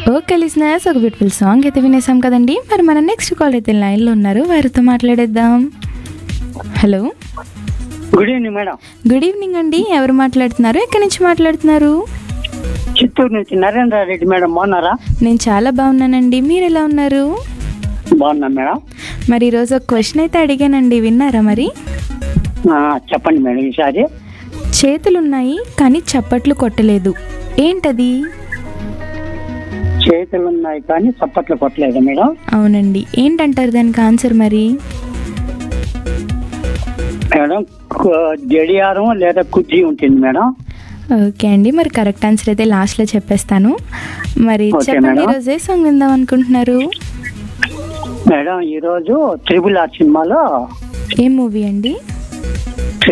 Okay listeners ఒక beautiful song అయితే వినేసాం కదండి మరి మన నెక్స్ట్ కాల్ అయితే లైన్లో ఉన్నారు వారితో మాట్లాడేద్దాం hello good evening madam good evening అండి ఎవరు మాట్లాడుతున్నారు ఎక్కడి నుంచి మాట్లాడుతున్నారు చిత్తూరు నుంచి నరేంద్ర రెడ్డి మేడం బాగున్నారా నేను చాలా బాగున్నానండి మీరు ఎలా ఉన్నారు బాగున్నా మేడం మరి ఈరోజు ఒక క్వశ్చన్ అయితే అడిగానండి విన్నారా మరి ఆ, చెప్పండి మేడం ఈసారి చేతులున్నాయి కానీ చప్పట్లు కొట్టలేదు ఏంటది చేతులు ఉన్నాయి కానీ చప్పట్లు కొట్టలేదు మేడం అవునండి ఏంటంటారు దానికి ఆన్సర్ మరి మేడం కు- గడియారం లేదా కుర్చీ ఉంటుంది మేడం ఓకే అండి మరి కరెక్ట్ ఆన్సర్ అయితే లాస్ట్లో చెప్పేస్తాను మరి ఓకే చెప్పండి మేడం. ఈరోజు ఏ సాంగ్ విందాం అనుకుంటున్నారు మేడం ఈరోజు త్రిబుల్ ఆర్ సినిమాలో ఏ మూవీ అండి